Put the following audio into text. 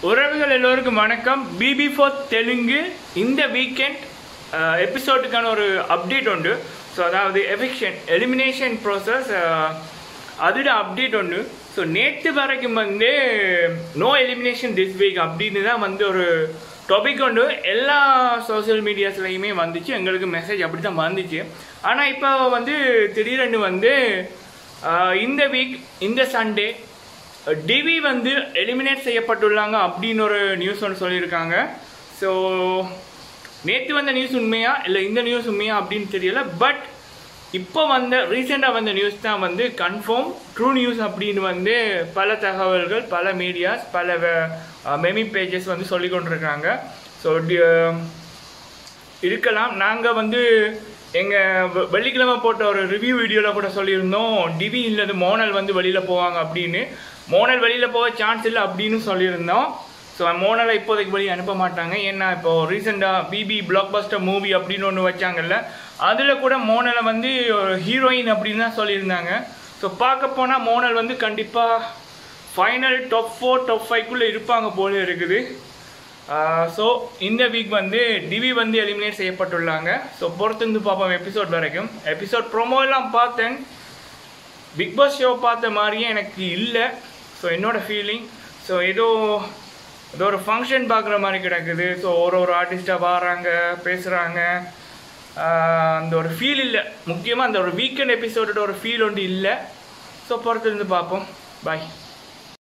உறவுகள் எல்லோருக்கும் வணக்கம் பிபி ஃபோர் தெலுங்கு இந்த வீக்கெண்ட் எபிசோடுக்கான ஒரு அப்டேட் உண்டு ஸோ அதாவது எஃபெக்ஷன் எலிமினேஷன் ப்ராசஸ் அதோட அப்டேட் உண்டு ஸோ நேற்று வரைக்கும் வந்து நோ எலிமினேஷன் திஸ் வீக் அப்படின்னு தான் வந்து ஒரு டாபிக் உண்டு எல்லா சோஷியல் மீடியாஸ்லையுமே வந்துச்சு எங்களுக்கு மெசேஜ் அப்படி தான் வந்துச்சு ஆனால் இப்போ வந்து திடீரென்று வந்து ஆஹ், இந்த வீக் இந்த சண்டே டிவி வந்து எலிமினேட் செய்யப்பட்டுள்ளாங்க அப்படின்னு ஒரு நியூஸ் ஒன்று சொல்லியிருக்காங்க ஸோ நேற்று வந்த நியூஸ் உண்மையா இல்லை இந்த நியூஸ் உண்மையா அப்படின்னு தெரியல பட் இப்போ வந்த ரீசெண்டாக வந்த நியூஸ் தான் வந்து கன்ஃபார்ம் ட்ரூ நியூஸ் அப்படின்னு வந்து பல தகவல்கள் பல மீடியாஸ் பல மெமி பேஜஸ் வந்து சொல்லி கொண்டிருக்காங்க ஸோ இருக்கலாம் நாங்கள் வந்து எங்கள் வெள்ளிக்கிழமை போட்ட ஒரு ரிவ்யூ வீடியோவில் கூட சொல்லியிருந்தோம் டிவி இல்லது மோனல் வந்து வெளியில் போவாங்க அப்படின்னு மோனல் வெளியில் போக சான்ஸ் இல்லை அப்படின்னு சொல்லியிருந்தோம் ஸோ மோனலை இப்போதைக்கு வெளியே அனுப்ப மாட்டாங்க ஏன்னா இப்போ ரீசெண்டாக பிபி பிளாக் பஸ்டர் மூவி அப்படின்னு ஒன்று வச்சாங்கல்ல அதில் கூட மோனலை வந்து ஹீரோயின் அப்படின்னு தான் சொல்லியிருந்தாங்க ஸோ பார்க்க போனால் மோனல் வந்து கண்டிப்பாக ஃபைனல் டாப் ஃபோர் டாப் ஃபைவ்க்குள்ளே இருப்பாங்க போல இருக்குது ஸோ இந்த வீக் வந்து டிவி வந்து எலிமினேட் செய்யப்பட்டுள்ளாங்க ஸோ பொறுத்திருந்து பார்ப்போம் எபிசோட் வரைக்கும் எபிசோட் ப்ரோமோ எல்லாம் பார்த்தேன் பிக் பாஸ் ஷோ பார்த்த மாதிரியே எனக்கு இல்லை ஸோ என்னோட ஃபீலிங் ஸோ ஏதோ ஏதோ ஒரு ஃபங்க்ஷன் பார்க்குற மாதிரி கிடக்குது ஸோ ஒரு ஒரு ஆர்டிஸ்ட்டாக வராங்க பேசுகிறாங்க அந்த ஒரு ஃபீல் இல்லை முக்கியமாக அந்த ஒரு வீக்கெண்ட் எபிசோடோட ஒரு ஃபீல் ஒன்று இல்லை ஸோ பொறுத்திருந்து பார்ப்போம் பாய்